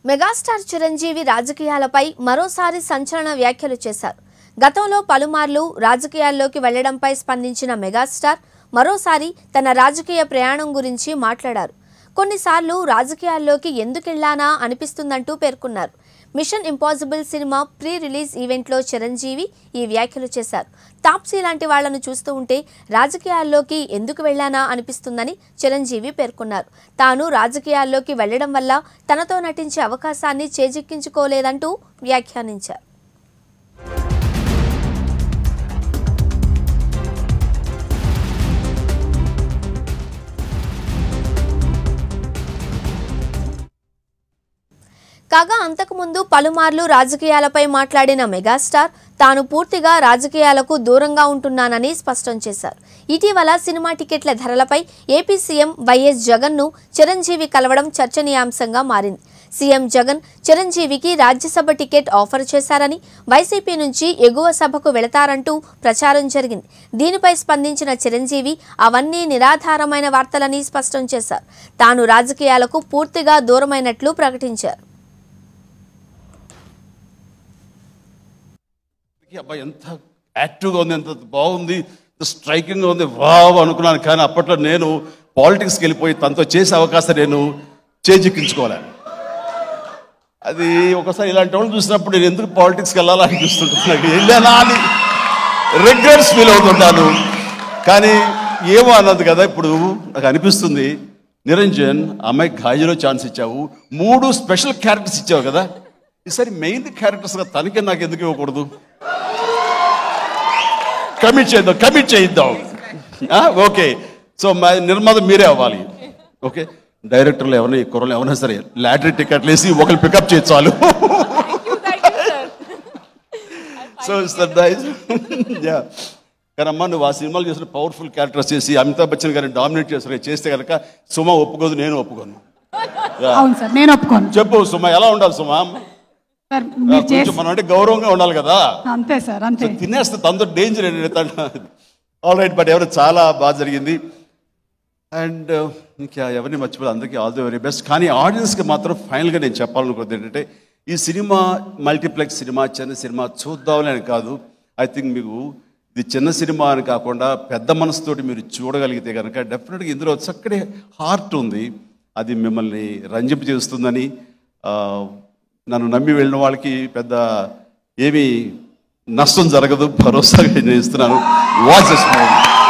Megastar Chiranjeevi రాజకీయాలపై మరోసారి సంచలన వ్యాఖ్యలు చేశారు గతంలో పలుమార్లు రాజకీయాల్లోకి వెళ్లడంపై స్పందించిన మెగాస్టార్ మరోసారి తన రాజకీయ ప్రయాణం గురించి మాట్లాడారు కొన్నిసార్లు రాజకీయాల్లోకి ఎందుకెళ్లానా అనిపిస్తుందంటూ పేర్కొన్నారు mission impossible cinema pre release ఈవెంట్లో చిరంజీవి ఈ వ్యాఖ్యలు చేశారు తాప్సీ లాంటి వాళ్లను చూస్తూ ఉంటే రాజకీయాల్లోకి ఎందుకు వెళ్లానా అనిపిస్తుందని చిరంజీవి పేర్కొన్నారు తాను రాజకీయాల్లోకి వెళ్లడం వల్ల తనతో నటించే అవకాశాన్ని చేజిక్కించుకోలేదంటూ వ్యాఖ్యానించారు కాగా అంతకుముందు పలుమార్లు రాజకీయాలపై మాట్లాడిన మెగాస్టార్ తాను పూర్తిగా రాజకీయాలకు దూరంగా ఉంటున్నానని స్పష్టం చేశారు ఇటీవల సినిమా టికెట్ల ధరలపై ఏపీ సీఎం వైఎస్ జగన్ను చిరంజీవి కలవడం చర్చనీయాంశంగా మారింది సీఎం జగన్ చిరంజీవికి రాజ్యసభ టికెట్ ఆఫర్ చేశారని వైసీపీ నుంచి ఎగువ సభకు వెళతారంటూ ప్రచారం జరిగింది దీనిపై స్పందించిన చిరంజీవి అవన్నీ నిరాధారమైన వార్తలని స్పష్టం చేశారు తాను రాజకీయాలకు పూర్తిగా దూరమైనట్లు ప్రకటించారు అబ్బాయి ఎంత యాక్టివ్గా ఉంది ఎంత బాగుంది ఎంత స్ట్రైకింగ్గా ఉంది వావ్ అనుకున్నాను కానీ అప్పట్లో నేను పాలిటిక్స్కి వెళ్ళిపోయి తనతో చేసే అవకాశం నేను చేజిక్కించుకోవాలి అది ఒకసారి ఇలాంటి వాళ్ళు చూసినప్పుడు నేను ఎందుకు పాలిటిక్స్కి వెళ్ళాలా అనిపిస్తుంటుంది నాకు వెళ్ళానా అని రిగ్రెట్స్ ఫీల్ అవుతుంటాను కానీ ఏమో అన్నది కదా ఇప్పుడు నాకు అనిపిస్తుంది నిరంజన్ అమ్మాయి గాజులో ఛాన్స్ ఇచ్చావు మూడు స్పెషల్ క్యారెక్టర్స్ ఇచ్చావు కదా ఈసారి మెయిన్ క్యారెక్టర్స్గా తనకే నాకు ఎందుకు ఇవ్వకూడదు కమిట్ చేద్దాం కమిట్ చేయిద్దాం ఓకే సో మా నిర్మాత మీరే అవ్వాలి ఓకే డైరెక్టర్లు ఎవరైనా ఈ కుర్రలు ఎవరైనా సరే లాటరీ టికెట్లు వేసి ఒకరు పికప్ చేయొచ్చు చాలు సో సార్ నైస్ యా కానీ అమ్మా నువ్వు ఆ సినిమాలు చేసిన పవర్ఫుల్ క్యారెక్టర్స్ చేసి అమితాబ్ బచ్చన్ గారిని డామినేట్ చేసిన చేస్తే కనుక సుమ ఒప్పుకోదు నేను ఒప్పుకోను Yeah. అవును సార్ నేను ఒప్పుకోను చెప్పు సుమ ఎలా ఉండాలి సుమ సార్ మీరు చేసి కొంచెం మనం అంటే గౌరవంగా ఉండాలి కదా అంతే సార్ అంతే తినేస్తే తనతో డేంజర్ ఆల్ రైట్ బట్ ఎవరు చాలా బాగా జరిగింది అండ్ ఇంకా ఎవరిని మర్చిపోలేదు అందరికీ ఆల్ ది వెరీ బెస్ట్ కానీ ఆడియన్స్కి మాత్రం ఫైనల్గా నేను చెప్పాలనుకుంది ఏంటంటే ఈ సినిమా మల్టీప్లెక్స్ సినిమా చిన్న సినిమా చూద్దామని అని కాదు ఐ థింక్ మీకు ఇది చిన్న సినిమా అని కాకుండా పెద్ద మనసుతోటి మీరు చూడగలిగితే కనుక డెఫినెట్గా ఇందులో చక్కటి హార్ట్ ఉంది అది మిమ్మల్ని రంజింప చేస్తుందని ఆ, నన్ను నమ్మి వెళ్ళిన వాళ్ళకి పెద్ద ఏమీ నష్టం జరగదు భరోసాగా నేను ఇస్తున్నాను వాచ్ దిస్ మూవీ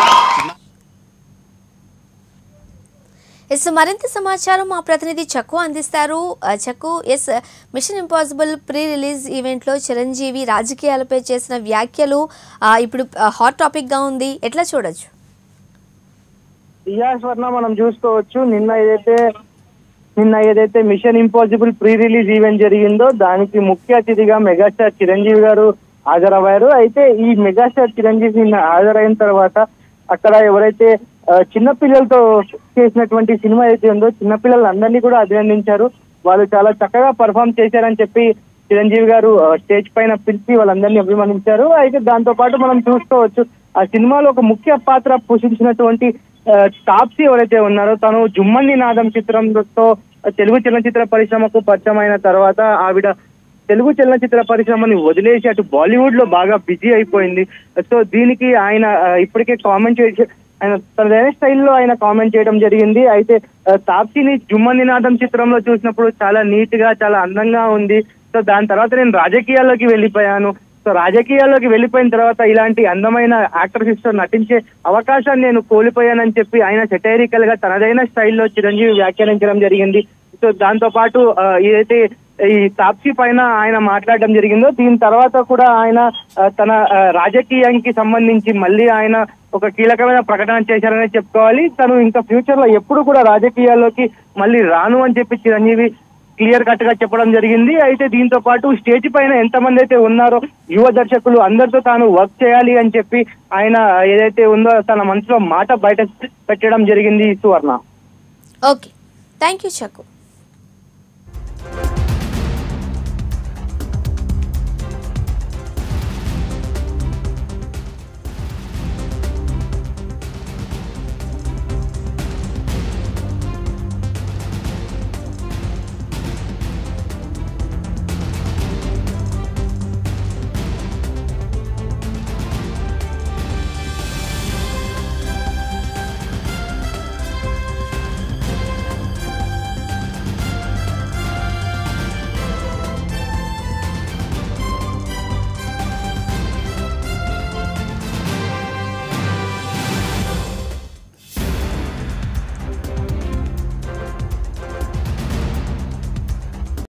ఎస్ మరింత సమాచారం మా ప్రతినిధి చక్కు అందిస్తారు ఆ, చక్కు yes mission impossible pre release ఈవెంట్లో చిరంజీవి రాజకీయాలపై చేసిన వ్యాఖ్యలు ఆ, ఇప్పుడు హాట్ టాపిక్గా ఉంది ఎట్లా చూడొచ్చు దియా స్వర్ణ మనం చూసుకోవచ్చు నిన్న ఏదైతే నిన్న ఏదైతే mission impossible pre release event జరిగిందో దానికి ముఖ్య అతిథిగా మెగాస్టార్ చిరంజీవి గారు హాజరయ్యారు అయితే ఈ మెగాస్టార్ చిరంజీవి నిన్న హాజరైన తర్వాత అక్కడ ఎవరైతే ఆ, చిన్న పిల్లలతో చేసినటువంటి సినిమా అయితే ఉందో చిన్న పిల్లలందరినీ కూడా అభినందించారు వాళ్ళు చాలా చక్కగా పర్ఫామ్ చేశారని చెప్పి చిరంజీవి గారు ఆ, స్టేజ్ పైన పిలిచి వాళ్ళందరినీ అభిమానించారు అయితే దాంతో పాటు మనం చూసుకోవచ్చు ఆ సినిమాలో ఒక ముఖ్య పాత్ర పోషించినటువంటి ఆ, తాప్సీ ఎవరైతే ఉన్నారో తను జుమ్మని నాదం చిత్రంతో తెలుగు చలనచిత్ర పరిశ్రమకు పరిచయం అయిన తర్వాత ఆవిడ తెలుగు చలనచిత్ర పరిశ్రమని వదిలేసి అటు బాలీవుడ్ లో బాగా బిజీ అయిపోయింది సో దీనికి ఆయన ఆ, ఇప్పటికే కామెంట్ చేసి ఆయన తనదైన స్టైల్లో ఆయన కామెంట్ చేయడం జరిగింది అయితే ఆ, తాప్సీని జుమ్మ నినాదం చిత్రంలో చూసినప్పుడు చాలా నీట్ గా చాలా అందంగా ఉంది సో దాని తర్వాత నేను రాజకీయాల్లోకి వెళ్ళిపోయాను సో రాజకీయాల్లోకి వెళ్ళిపోయిన తర్వాత ఇలాంటి అందమైన యాక్ట్రసెస్ తో నటించే అవకాశాన్ని నేను కోల్పోయానని చెప్పి ఆయన సెటైరికల్ గా తనదైన స్టైల్లో చిరంజీవి వ్యాఖ్యానించడం జరిగింది సో దాంతో పాటు ఆ, ఏదైతే ఈ తాప్సీ పైన ఆయన మాట్లాడడం జరిగిందో దీని తర్వాత కూడా ఆయన ఆ, తన ఆ, రాజకీయానికి సంబంధించి మళ్ళీ ఆయన ఒక కీలకమైన ప్రకటన చేశారని చెప్పుకోవాలి తను ఇంకా ఫ్యూచర్ లో ఎప్పుడు కూడా రాజకీయాల్లోకి మళ్ళీ రాను అని చెప్పి చిరంజీవి క్లియర్ కట్ గా చెప్పడం జరిగింది అయితే దీంతో పాటు స్టేజ్ పైన ఎంతమంది అయితే ఉన్నారో యువ దర్శకులు అందరితో తాను వర్క్ చేయాలి అని చెప్పి ఆయన ఏదైతే ఉందో తన మనసులో మాట బయట పెట్టడం జరిగింది సువర్ణ ఓకే థ్యాంక్ యూ చక్కు